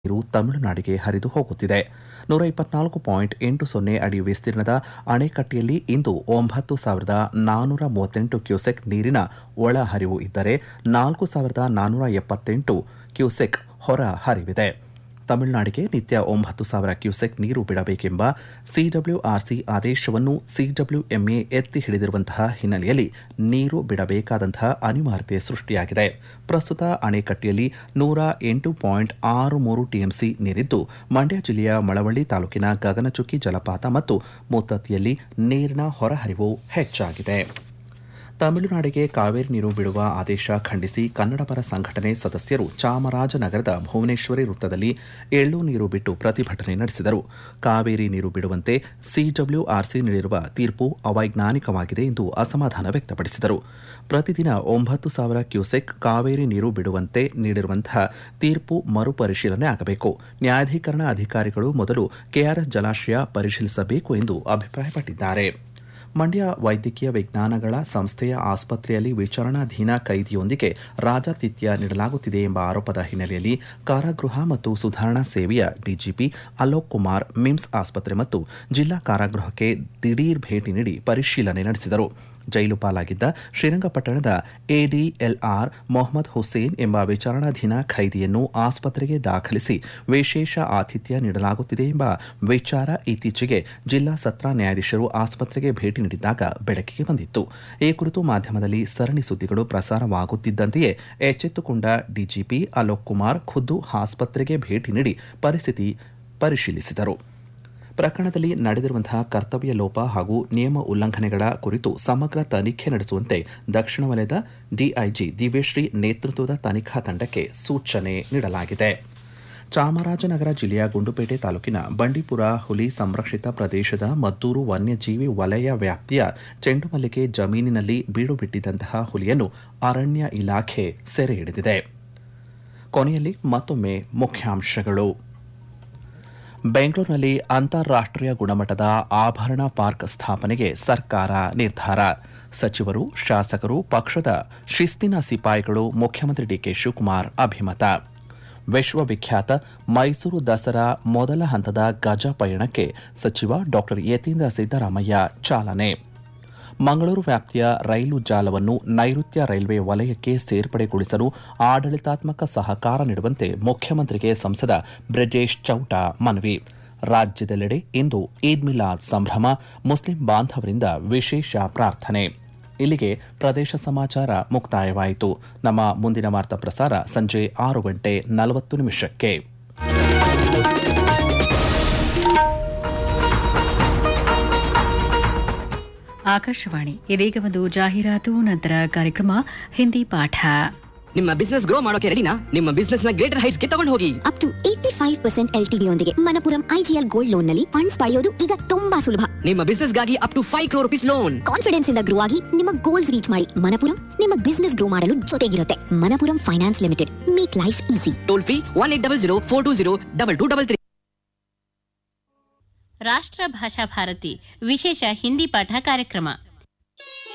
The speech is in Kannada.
ನೀರು ತಮಿಳುನಾಡಿಗೆ ಹರಿದು ಹೋಗುತ್ತಿದೆ ನೂರ ಇಪ್ಪತ್ನಾಲ್ಕು ಪಾಯಿಂಟ್ ಎಂಟು ಸೊನ್ನೆ ಅಡಿ ವಿಸ್ತೀರ್ಣದ ಅಣೆಕಟ್ಟೆಯಲ್ಲಿ ಇಂದು ಒಂಬತ್ತು ಸಾವಿರದ ನಾನ್ನೂರ ಮೂವತ್ತೆಂಟು ಕ್ಯೂಸೆಕ್ ನೀರಿನ ಒಳಹರಿವು ಇದ್ದರೆ ನಾಲ್ಕು ಸಾವಿರದ ನಾನ್ನೂರ ಎಪ್ಪತ್ತೆಂಟು ಕ್ಯೂಸೆಕ್ ಹೊರ ಹರಿವಿದೆ ತಮಿಳುನಾಡಿಗೆ ನಿತ್ಯ ಒಂಬತ್ತು ಸಾವಿರ ಕ್ಯೂಸೆಕ್ ನೀರು ಬಿಡಬೇಕೆಂಬ ಸಿಡಬ್ಲ್ಯೂಆರ್ಸಿ ಆದೇಶವನ್ನು ಸಿಡಬ್ಲ್ಯೂಎಂಎ ಎತ್ತಿ ಹಿಡಿದಿರುವಂತಹ ಹಿನ್ನೆಲೆಯಲ್ಲಿ ನೀರು ಬಿಡಬೇಕಾದಂತಹ ಅನಿವಾರ್ಯತೆ ಸೃಷ್ಟಿಯಾಗಿದೆ ಪ್ರಸ್ತುತ ಅಣೆಕಟ್ಟೆಯಲ್ಲಿ ನೂರ ಎಂಟು ಪಾಯಿಂಟ್ ಆರು ಮೂರು ಟಿಎಂಸಿ ನೀರಿದ್ದು ಮಂಡ್ಯ ಜಿಲ್ಲೆಯ ಮಳವಳ್ಳಿ ತಾಲೂಕಿನ ಗಗನಚುಕ್ಕಿ ಜಲಪಾತ ಮತ್ತು ಮುತ್ತತ್ತಿಯಲ್ಲಿ ನೀರಿನ ಹೊರಹರಿವು ಹೆಚ್ಚಾಗಿದೆ ತಮಿಳುನಾಡಿಗೆ ಕಾವೇರಿ ನೀರು ಬಿಡುವ ಆದೇಶ ಖಂಡಿಸಿ ಕನ್ನಡಪರ ಸಂಘಟನೆ ಸದಸ್ಯರು ಚಾಮರಾಜನಗರದ ಭುವನೇಶ್ವರಿ ವೃತ್ತದಲ್ಲಿ ಎಳ್ಳು ನೀರು ಬಿಟ್ಟು ಪ್ರತಿಭಟನೆ ನಡೆಸಿದರು ಕಾವೇರಿ ನೀರು ಬಿಡುವಂತೆ ಸಿಡಬ್ಲ್ಯೂಆರ್ಸಿ ನೀಡಿರುವ ತೀರ್ಪು ಅವೈಜ್ಞಾನಿಕವಾಗಿದೆ ಎಂದು ಅಸಮಾಧಾನ ವ್ಯಕ್ತಪಡಿಸಿದರು ಪ್ರತಿದಿನ ಒಂಬತ್ತು ಸಾವಿರ ಕ್ಯೂಸೆಕ್ ಕಾವೇರಿ ನೀರು ಬಿಡುವಂತೆ ನೀಡಿರುವಂತಹ ತೀರ್ಪು ಮರುಪರಿಶೀಲನೆ ಆಗಬೇಕು ನ್ಯಾಯಾಧೀಕರಣ ಅಧಿಕಾರಿಗಳು ಮೊದಲು ಕೆಆರ್ಎಸ್ ಜಲಾಶಯ ಪರಿಶೀಲಿಸಬೇಕು ಎಂದು ಅಭಿಪ್ರಾಯಪಟ್ಟಿದ್ದಾರೆ ಮಂಡ್ಯ ವೈದ್ಯಕೀಯ ವಿಜ್ಞಾನಗಳ ಸಂಸ್ಥೆಯ ಆಸ್ಪತ್ರೆಯಲ್ಲಿ ವಿಚಾರಣಾಧೀನ ಕೈದಿಯೊಂದಿಗೆ ರಾಜಾತಿಥ್ಯ ನೀಡಲಾಗುತ್ತಿದೆ ಎಂಬ ಆರೋಪದ ಹಿನ್ನೆಲೆಯಲ್ಲಿ ಕಾರಾಗೃಹ ಮತ್ತು ಸುಧಾರಣಾ ಸೇವೆಯ ಡಿಜಿಪಿ ಅಲೋಕ್ ಕುಮಾರ್ ಮಿಮ್ಸ್ ಆಸ್ಪತ್ರೆ ಮತ್ತು ಜಿಲ್ಲಾ ಕಾರಾಗೃಹಕ್ಕೆ ದಿಢೀರ್ ಭೇಟಿ ನೀಡಿ ಪರಿಶೀಲನೆ ನಡೆಸಿದರು ಜೈಲು ಪಾಲಾಗಿದ್ದ ಶ್ರೀರಂಗಪಟ್ಟಣದ ಎಡಿಎಲ್ಆರ್ ಮೊಹಮ್ಮದ್ ಹುಸೇನ್ ಎಂಬ ವಿಚಾರಣಾಧೀನ ಖೈದಿಯನ್ನು ಆಸ್ಪತ್ರೆಗೆ ದಾಖಲಿಸಿ ವಿಶೇಷ ಆತಿಥ್ಯ ನೀಡಲಾಗುತ್ತಿದೆ ಎಂಬ ವಿಚಾರ ಇತ್ತೀಚೆಗೆ ಜಿಲ್ಲಾ ಸತ್ರ ನ್ಯಾಯಾಧೀಶರು ಆಸ್ಪತ್ರೆಗೆ ಭೇಟಿ ನೀಡಿದ್ದಾಗ ಬೆಳಕಿಗೆ ಬಂದಿತ್ತು ಈ ಕುರಿತು ಮಾಧ್ಯಮದಲ್ಲಿ ಸರಣಿ ಸುದ್ದಿಗಳು ಪ್ರಸಾರವಾಗುತ್ತಿದ್ದಂತೆಯೇ ಎಚ್ಚೆತ್ತುಕೊಂಡ ಡಿಜಿಪಿ ಅಲೋಕ್ ಕುಮಾರ್ ಖುದ್ದು ಆಸ್ಪತ್ರೆಗೆ ಭೇಟಿ ನೀಡಿ ಪರಿಸ್ಥಿತಿ ಪರಿಶೀಲಿಸಿದರು ಪ್ರಕರಣದಲ್ಲಿ ನಡೆದಿರುವಂತಹ ಕರ್ತವ್ಯ ಲೋಪ ಹಾಗೂ ನಿಯಮ ಉಲ್ಲಂಘನೆಗಳ ಕುರಿತು ಸಮಗ್ರ ತನಿಖೆ ನಡೆಸುವಂತೆ ದಕ್ಷಿಣ ವಲಯದ ಡಿಐಜಿ ದಿವ್ಯಶ್ರೀ ನೇತೃತ್ವದ ತನಿಖಾ ತಂಡಕ್ಕೆ ಸೂಚನೆ ನೀಡಲಾಗಿದೆ ಚಾಮರಾಜನಗರ ಜಿಲ್ಲೆಯ ಗುಂಡುಪೇಟೆ ತಾಲೂಕಿನ ಬಂಡೀಪುರ ಹುಲಿ ಸಂರಕ್ಷಿತ ಪ್ರದೇಶದ ಮದ್ದೂರು ವನ್ಯಜೀವಿ ವಲಯ ವ್ಯಾಪ್ತಿಯ ಚೆಂಡುಮಲ್ಲಿಗೆ ಜಮೀನಿನಲ್ಲಿ ಬೀಡು ಬಿಟ್ಟಿದ್ದಂತಹ ಹುಲಿಯನ್ನು ಅರಣ್ಯ ಇಲಾಖೆ ಸೆರೆ ಹಿಡಿದಿದೆ ಕೊನೆಯಲ್ಲಿ ಮತ್ತೊಮ್ಮೆ ಮುಖ್ಯಾಂಶಗಳು ಬೆಂಗಳೂರಿನಲ್ಲಿ ಅಂತಾರಾಷ್ಟ್ರೀಯ ಗುಣಮಟ್ಟದ ಆಭರಣ ಪಾರ್ಕ್ ಸ್ಥಾಪನೆಗೆ ಸರ್ಕಾರ ನಿರ್ಧಾರ ಸಚಿವರು ಶಾಸಕರು ಪಕ್ಷದ ಶಿಸ್ತಿನ ಸಿಪಾಯಿಗಳು ಮುಖ್ಯಮಂತ್ರಿ ಡಿಕೆ ಶಿವಕುಮಾರ್ ಅಭಿಮತ ವಿಶ್ವವಿಖ್ಯಾತ ಮೈಸೂರು ದಸರಾ ಮೊದಲ ಹಂತದ ಗಜ ಪಯಣಕ್ಕೆ ಸಚಿವ ಡಾಕ್ಟರ್ ಯತೀಂದ್ರ ಸಿದ್ದರಾಮಯ್ಯ ಚಾಲನೆ ಮಂಗಳೂರು ವ್ಯಾಪ್ತಿಯ ರೈಲು ಜಾಲವನ್ನು ನೈಋತ್ಯ ರೈಲ್ವೆ ವಲಯಕ್ಕೆ ಸೇರ್ಪಡೆಗೊಳಿಸಲು ಆಡಳಿತಾತ್ಮಕ ಸಹಕಾರ ನೀಡುವಂತೆ ಮುಖ್ಯಮಂತ್ರಿಗೆ ಸಂಸದ ಬ್ರಜೇಶ್ ಚೌಟ ಮನವಿ ರಾಜ್ಯದೆಲ್ಲೆಡೆ ಇಂದು ಈದ್ ಮಿಲಾದ್ ಸಂಭ್ರಮ ಮುಸ್ಲಿಂ ಬಾಂಧವರಿಂದ ವಿಶೇಷ ಪ್ರಾರ್ಥನೆ ಇಲ್ಲಿಗೆ ಪ್ರದೇಶ ಸಮಾಚಾರ ಮುಕ್ತಾಯವಾಯಿತು ನಮ್ಮ ಮುಂದಿನ ವಾರ್ತಾ ಪ್ರಸಾರ ಸಂಜೆ ಆರು ಗಂಟೆ ನಲವತ್ತು ನಿಮಿಷಕ್ಕೆ ಆಕಾಶವಾಣಿ ಇದೀಗ ಒಂದು ಜಾಹೀರಾತು ನಂತರ ಕಾರ್ಯಕ್ರಮ ಹಿಂದಿ ಪಾಠ ನಿಮ್ಮ ಬಿಸ್ನೆಸ್ ಗ್ರೋ ಮಾಡೋಕೆ ರೆಡಿನಾ ನಿಮ್ಮ ಬಿಸ್ನೆಸ್ ನ ಗ್ರೇಟರ್ ಹೈಟ್ಸ್ ಗೆ ತಗೊಂಡು ಹೋಗಿ up to eighty five percent L T ಯೊಂದಿಗೆ ಮನಪುರಂ ಐಜಿಎಲ್ ಗೋಲ್ಡ್ ಲೋನ್ ನಲ್ಲಿ ಫಂಡ್ಸ್ ಪಡೆಯೋದು ಈಗ ತುಂಬಾ ಸುಲಭ ನಿಮ್ಮ ಬಿಸ್ನೆಸ್ ಗಾಗಿ up to five crore rupees loan confidence ಇಂದ ಗ್ರೋ ಆಗಿ ನಿಮ್ಮ ಗೋಲ್ಸ್ ರೀಚ್ ಮಾಡಿ ಮನಪುರಂ ನಿಮ್ಮ ಬಿಸ್ನೆಸ್ ಗ್ರೋ ಮಾಡಲು ಜೊತೆಗಿರುತ್ತೆ Manappuram finance limited make life easy toll free one eight double zero four two zero double two double three Rashtra Bhasha Bharati ವಿಶೇಷ ಹಿಂದಿ ಪಾಠ ಕಾರ್ಯಕ್ರಮ